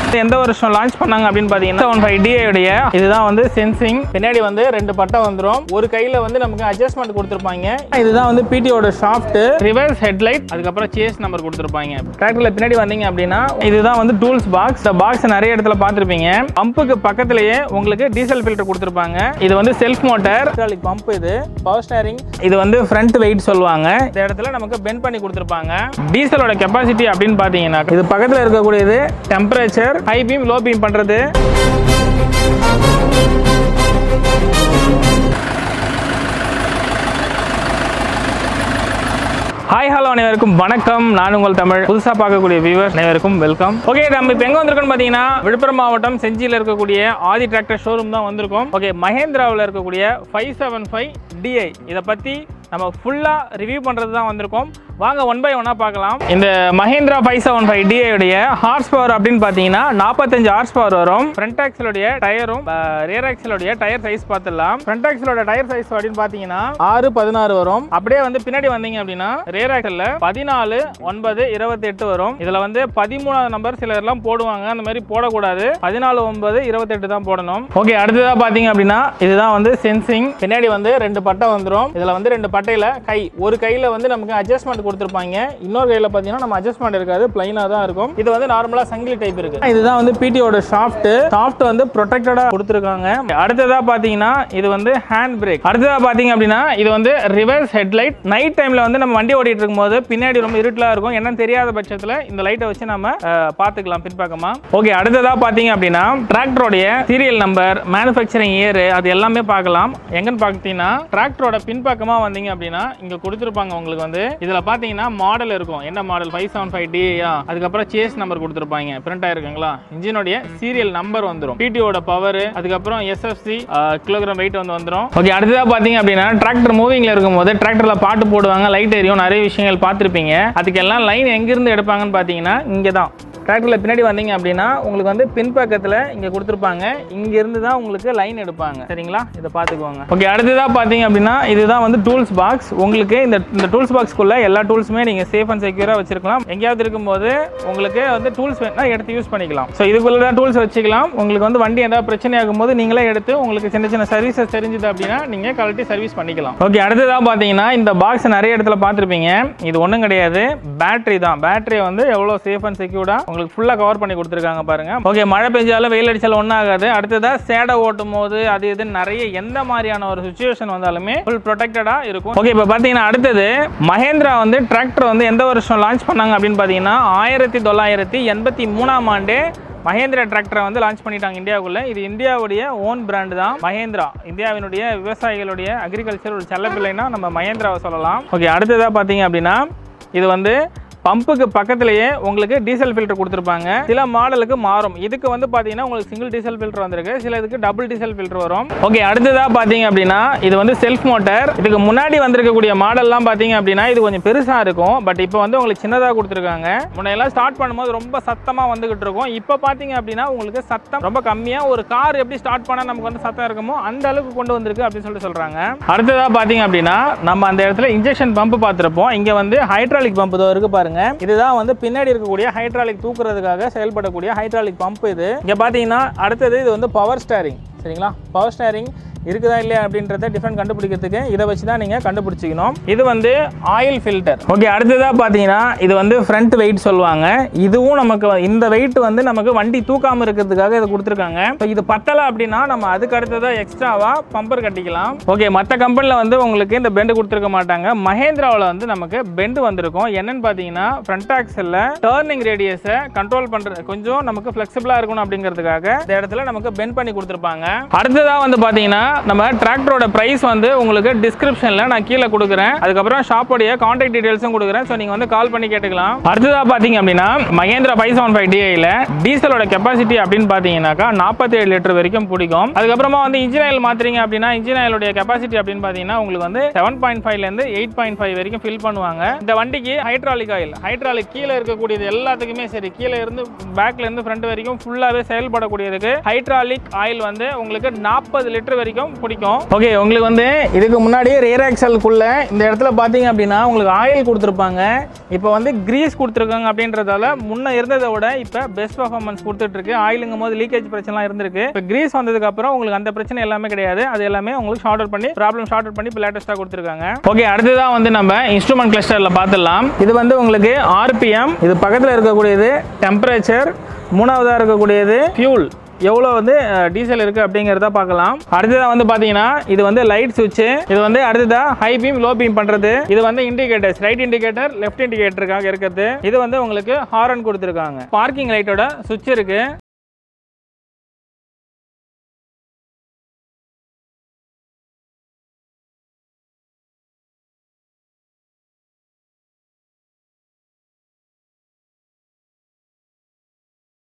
எந்த வருஷம் லான்ச் பண்ணாங்க அப்படின்னு பார்த்தீங்கன்னா ஒன் ஃபைவ் உடைய இதுதான் வந்து சென்சிங் பின்னாடி வந்து ரெண்டு பட்டை வந்துரும் ஒரு கையில் வந்து நமக்கு அட்ஜஸ்ட்மெண்ட் கொடுத்துருப்பாங்க இதுதான் வந்து பிடிஓட ஷாஃப்ட் ரிவர்ஸ் ஹெட்லைட் அதுக்கப்புறம் சேஸ் நம்பர் கொடுத்துருப்பாங்க டிராக்டர்ல பின்னாடி வந்தீங்க அப்படின்னா இதுதான் வந்து டூல்ஸ் பாக்ஸ் இந்த பாக்ஸ் நிறைய இடத்துல பார்த்துருப்பீங்க பம்புக்கு பக்கத்திலேயே உங்களுக்கு டீசல் ஃபில்டர் கொடுத்துருப்பாங்க இது வந்து செல்ஃப் மோட்டார் பம்ப் இது பவர் ஸ்டேரிங் இது வந்து ஃப்ரண்ட் வெயிட் சொல்லுவாங்க இந்த இடத்துல நமக்கு பெண்ட் பண்ணி கொடுத்துருப்பாங்க டீசலோட கெப்பாசிட்டி அப்படின்னு பார்த்தீங்கன்னா இது பக்கத்தில் இருக்கக்கூடியது temperature high beam low beam பண்ணுறது ஹாய் ஹலோ அனைவருக்கும் வணக்கம் நான் உங்கள் தமிழ் புதுசாக பார்க்கக்கூடிய வியூவர்ஸ் அனைவருக்கும் வெல்கம் ஓகே நம்ம இப்போ எங்கே வந்திருக்கோம்னு பார்த்தீங்கன்னா விழுப்புரம் மாவட்டம் செஞ்சியில் இருக்கக்கூடிய ஆதி டிராக்டர் ஷோரூம் தான் வந்திருக்கோம் ஓகே மஹேந்திராவில் இருக்கக்கூடிய ஃபைவ் செவன் ஃபைவ் டிஐ இதை பற்றி நம்ம ஃபுல்லாக ரிவ்யூ பண்ணுறது தான் வந்திருக்கோம் வாங்க ஒன் பை ஒன்னாக பார்க்கலாம் இந்த மஹேந்திரா ஃபைவ் செவன் ஃபைவ் டிஐடைய ஹார்ஸ் பவர் அப்படின்னு பார்த்தீங்கன்னா நாற்பத்தஞ்சு ஹார்ஸ் பவர் வரும் ஃப்ரண்ட் ஆக்சலுடைய டயரும் ரியர் ஆக்சலுடைய டயர் சைஸ் பார்த்துடலாம் ஃப்ரண்ட் ஆக்சலோட டயர் சைஸ் அப்படின்னு பார்த்தீங்கன்னா ஆறு பதினாறு வரும் அப்படியே வந்து பின்னாடி வந்தீங்க அப்படின்னா ரியர் ஆக்சல்ல பதினாலு ஒன்பது இருபத்தி எட்டு வரும் இதுல வந்து பதிமூணாவது நம்பர் சிலர் எல்லாம் போடுவாங்க அந்த மாதிரி போடக்கூடாது பதினாலு ஒன்பது இருபத்தெட்டு தான் போடணும் ஓகே அடுத்ததா பாத்தீங்க அப்படின்னா இதுதான் வந்து சென்சிங் பின்னாடி வந்து ரெண்டு பட்டை வந்துரும் இதுல வந்து ரெண்டு பட்டையில கை ஒரு கையில வந்து நமக்கு அட்ஜஸ்ட்மெண்ட் கொடுத்துருப்பாங்க இன்னொரு கையில பாத்தீங்கன்னா நம்ம அட்ஜஸ்ட்மெண்ட் இருக்காது பிளைனா தான் இருக்கும் இது வந்து நார்மலா சங்கிலி டைப் இருக்கு இதுதான் வந்து பிடிஓட ஷாஃப்ட் ஷாஃப்ட் வந்து ப்ரொடெக்டடா கொடுத்துருக்காங்க அடுத்ததா பாத்தீங்கன்னா இது வந்து ஹேண்ட் பிரேக் அடுத்ததா பாத்தீங்க அப்படின்னா இது வந்து ரிவர்ஸ் ஹெட்லைட் நைட் டைம்ல வந்து நம்ம வண்டி ஓட்டிட்டு இருக்கும்போது பின்னாடி ரொம்ப இருட்டலா இருக்கும் என்னன்னு தெரியாத பட்சத்துல இந்த லைட்டை வச்சு நம்ம அஹ், பார்த்துக்கலாம் பின்பக்கமா ஓகே அடுத்ததா பாத்தீங்க அப்படின்னா டிராக்டரோடைய சீரியல் நம்பர் மேனுஃபேக்சரிங் இயர் அது எல்லாமே பார்க்கலாம் எங்கன்னு பார்த்தீங்கன்னா டிராக்டரோட பின்பக்கமா வந்தீங்க அப்படின்னா இங்க கொடுத்துருப்பாங்க உங்களுக்கு வந்து இதுல பாத்தீங்கன்னா மாடல் இருக்கும் என்ன மாடல் ஃபைவ் செவன் ஃபைவ் டியா அதுக்கப்புறம் சேஸ் நம்பர் கொடுத்துருப்பாங்க பிரிண்ட் ஆயிருக்குங்களா இன்ஜினுடைய சீரியல் நம்பர் வந்துரும் பிடிஓட பவர் அதுக்கப்புறம் எஸ்எஃப்சி கிலோகிராம் வெயிட் வந்து வந்துரும் ஓகே அடுத்ததா பாத்தீங்க அப்படின்னா டிராக்டர் மூவிங்ல இருக்கும்போது டிராக்டர்ல பாட்டு போடுவாங்க லைட் எரியும் நிறைய விஷயங்கள் பார்த்துருப்பீங்க அதுக்கெல்லாம் லைன் எங்கிருந்து எடுப்பாங்கன்னு பார்த்தீங்கன்னா இங்கே தான் டிராக்டரில் பின்னாடி வந்தீங்க அப்படின்னா உங்களுக்கு வந்து பின்பக்கத்தில் இங்கே கொடுத்துருப்பாங்க இங்கேருந்து தான் உங்களுக்கு லைன் எடுப்பாங்க சரிங்களா இதை பார்த்துக்கோங்க ஓகே அடுத்ததாக பார்த்தீங்க அப்படின்னா இதுதான் வந்து டூல்ஸ் பாக்ஸ் உங்களுக்கு இந்த இந்த டூல்ஸ் பாக்ஸ்க்குள்ளே எல்லா டூல்ஸுமே நீங்கள் சேஃப் அண்ட் செக்யூராக வச்சிருக்கலாம் எங்கேயாவது இருக்கும்போது உங்களுக்கு வந்து டூல்ஸ் வேணா எடுத்து யூஸ் பண்ணிக்கலாம் ஸோ இதுக்குள்ளே தான் டூல்ஸ் வச்சுக்கலாம் உங்களுக்கு வந்து வண்டி ஏதாவது பிரச்சனை ஆகும்போது நீங்களே எடுத்து உங்களுக்கு சின்ன சின்ன சர்வீசஸ் தெரிஞ்சுது அப்படின்னா நீங்கள் கழட்டி சர்வீஸ் பண்ணிக்கலாம் ஓகே அடுத்ததாக பார்த்தீங்கன்னா இந்த பாக்ஸ் நிறைய இடத்துல பார்த்துருப்பீங்க இது ஒன்றும் கிடையாது பேட்டரி தான் பேட்டரியை வந்து எவ்வளோ சேஃப் அண்ட் செக்யூர்டாக உங்களுக்கு ஃபுல்லாக கவர் பண்ணி கொடுத்துருக்காங்க பாருங்க ஓகே மழை பெஞ்சாலும் வெயில் அடிச்சாலும் ஒன்றும் ஆகாது அடுத்ததாக சேடை ஓட்டும் போது அது இதுன்னு நிறைய எந்த மாதிரியான ஒரு சுச்சுவேஷன் வந்தாலுமே ஃபுல் ப்ரொடெக்டடாக இருக்கும் ஓகே இப்போ பார்த்தீங்கன்னா அடுத்தது மஹேந்திரா வந்து டிராக்டர் வந்து எந்த வருஷம் லான்ச் பண்ணாங்க அப்படின்னு பார்த்தீங்கன்னா ஆயிரத்தி தொள்ளாயிரத்தி எண்பத்தி மூணாம் ஆண்டு மஹேந்திரா டிராக்டரை வந்து லான்ச் பண்ணிட்டாங்க இந்தியாவுக்குள்ள இது இந்தியாவுடைய ஓன் பிராண்ட் தான் மஹேந்திரா இந்தியாவினுடைய விவசாயிகளுடைய அக்ரிகல்ச்சர் ஒரு செல்லப்பிள்ளைனா நம்ம மஹேந்திராவை சொல்லலாம் ஓகே அடுத்ததாக பார்த்தீங்க அப்படின்னா இது வந்து பம்புக்கு பக்கத்திலேயே உங்களுக்கு டீசல் ஃபில்டர் கொடுத்துருப்பாங்க சில மாடலுக்கு மாறும் இதுக்கு வந்து பார்த்தீங்கன்னா உங்களுக்கு சிங்கிள் டீசல் ஃபில்டர் வந்திருக்கு சில இதுக்கு டபுள் டீசல் ஃபில்டர் வரும் ஓகே அடுத்ததா பார்த்தீங்க அப்படின்னா இது வந்து செல்ஃப் மோட்டார் இதுக்கு முன்னாடி வந்திருக்கக்கூடிய மாடல்லாம் பார்த்தீங்க அப்படின்னா இது கொஞ்சம் பெருசாக இருக்கும் பட் இப்போ வந்து உங்களுக்கு சின்னதாக கொடுத்துருக்காங்க முன்னையெல்லாம் ஸ்டார்ட் பண்ணும்போது ரொம்ப சத்தமாக வந்துகிட்டு இருக்கும் இப்போ பார்த்தீங்க அப்படின்னா உங்களுக்கு சத்தம் ரொம்ப கம்மியாக ஒரு கார் எப்படி ஸ்டார்ட் பண்ணால் நமக்கு வந்து சத்தம் இருக்குமோ அந்த அளவுக்கு கொண்டு வந்திருக்கு அப்படின்னு சொல்லிட்டு சொல்கிறாங்க அடுத்ததாக பார்த்தீங்க அப்படின்னா நம்ம அந்த இடத்துல இன்ஜெக்ஷன் பம்ப் பார்த்துருப்போம் இங்கே வந்து ஹைட்ராலிக் பம்ப் இதோ இருக்கு பாருங்க இதுதான் வந்து பின்னாடி இருக்கக்கூடிய ஹைட்ராலிக் தூக்குறதுக்காக செயல்படக்கூடிய ஹைட்ராலிக் பம்ப் இது இங்கே பார்த்தீங்கன்னா அடுத்தது இது வந்து பவர் ஸ்டேரிங் சரிங்களா பவர் ஸ்டேரிங் இருக்குதா இல்லையா அப்படின்றத டிஃபரெண்ட் கண்டுபிடிக்கிறதுக்கு இதை வச்சு தான் நீங்கள் கண்டுபிடிச்சிக்கணும் இது வந்து ஆயில் ஃபில்டர் ஓகே அடுத்ததாக பார்த்தீங்கன்னா இது வந்து ஃப்ரண்ட் வெயிட் சொல்லுவாங்க இதுவும் நமக்கு வ- இந்த வெயிட் வந்து நமக்கு வண்டி தூக்காமல் இருக்கிறதுக்காக இதை கொடுத்துருக்காங்க So இது பத்தலை அப்படின்னா நம்ம அதுக்கு அடுத்ததாக எக்ஸ்ட்ராவாக பம்பர் கட்டிக்கலாம் ஓகே மற்ற கம்பெனியில் வந்து உங்களுக்கு இந்த பெண்டு கொடுத்துருக்க மாட்டாங்க மஹேந்திராவில் வந்து நமக்கு பெண்டு வந்திருக்கும் என்னன்னு பார்த்தீங்கன்னா ஃப்ரண்ட் ஆக்சலில் டேர்னிங் ரேடியஸை கண்ட்ரோல் பண்ணுறது கொஞ்சம் நமக்கு ஃப்ளெக்சிபிளாக இருக்கணும் அப்படிங்கிறதுக்காக இந்த இடத்துல நமக்கு பெண்ட் பண்ணி கொடுத்துருப்பாங்க அடுத்ததாக வந்து பார்த்தீங்கன்னா நம்ம டிராக்டரோட ப்ரைஸ் வந்து உங்களுக்கு டிஸ்கிரிப்ஷனில் நான் கீழே கொடுக்குறேன் அதுக்கப்புறம் ஷாப்போடைய காண்டாக்ட் டீடைல்ஸும் கொடுக்குறேன் ஸோ நீங்கள் வந்து கால் பண்ணி கேட்டுக்கலாம் அடுத்ததாக பார்த்தீங்க அப்படின்னா மகேந்திரா ஃபைவ் செவன் ஃபைவ் டிஐயில் டீசலோட கெப்பாசிட்டி அப்படின்னு பார்த்தீங்கன்னாக்கா நாற்பத்தேழு லிட்டர் வரைக்கும் பிடிக்கும் அதுக்கப்புறமா வந்து இன்ஜின் ஆயில் மாத்துறீங்க அப்படின்னா இன்ஜின் ஆயிலுடைய கெப்பாசிட்டி அப்படின்னு பார்த்தீங்கன்னா உங்களுக்கு வந்து செவன் பாயிண்ட் ஃபைவ்லேருந்து எயிட் பாயிண்ட் ஃபைவ் வரைக்கும் ஃபில் பண்ணுவாங்க இந்த வண்டிக்கு ஹைட்ராலிக் ஆயில் ஹைட்ராலிக் கீழே இருக்கக்கூடியது எல்லாத்துக்குமே சரி கீழே இருந்து பேக்ல இருந்து ஃப்ரண்ட் வரைக்கும் ஃபுல்லாகவே செயல்படக்கூடியதுக்கு ஹைட்ராலிக் ஆயில் வந்து உங்களுக்கு நாற்பது லிட்டர் வரைக்கும் வரைக்கும் பிடிக்கும் ஓகே உங்களுக்கு வந்து இதுக்கு முன்னாடி ரியர் ஆக்சலுக்குள்ள இந்த இடத்துல பார்த்தீங்க அப்படின்னா உங்களுக்கு ஆயில் கொடுத்துருப்பாங்க இப்போ வந்து கிரீஸ் கொடுத்துருக்காங்க அப்படின்றதால முன்ன இருந்ததை விட இப்போ பெஸ்ட் பர்ஃபார்மன்ஸ் கொடுத்துட்டு இருக்கு ஆயிலுங்கும் போது லீக்கேஜ் பிரச்சனைலாம் இருந்திருக்கு இப்போ கிரீஸ் வந்ததுக்கு அப்புறம் உங்களுக்கு அந்த பிரச்சனை எல்லாமே கிடையாது அது எல்லாமே உங்களுக்கு ஷார்ட் அவுட் பண்ணி ப்ராப்ளம் ஷார்ட் அவுட் பண்ணி இப்போ லேட்டஸ்ட்டாக கொடுத்துருக்காங்க ஓகே அடுத்ததான் வந்து நம்ம இன்ஸ்ட்ருமெண்ட் கிளஸ்டரில் பார்த்துடலாம் இது வந்து உங்களுக்கு ஆர்பிஎம் இது பக்கத்தில் இருக்கக்கூடியது டெம்பரேச்சர் மூணாவதாக இருக்கக்கூடியது ஃபியூல் எவ்வளோ வந்து டீசல் இருக்குது அப்படிங்கிறத பார்க்கலாம் அடுத்ததாக வந்து பார்த்தீங்கன்னா இது வந்து லைட் சுவிட்ச் இது வந்து அடுத்ததாக ஹை பீம் லோ பீம் பண்ணுறது இது வந்து இண்டிகேட்டர்ஸ் ரைட் இண்டிகேட்டர் லெஃப்ட் இண்டிகேட்டருக்காக இருக்கிறது இது வந்து உங்களுக்கு ஹாரன் கொடுத்துருக்காங்க பார்க்கிங் லைட்டோட சுவிட்ச் இருக்கு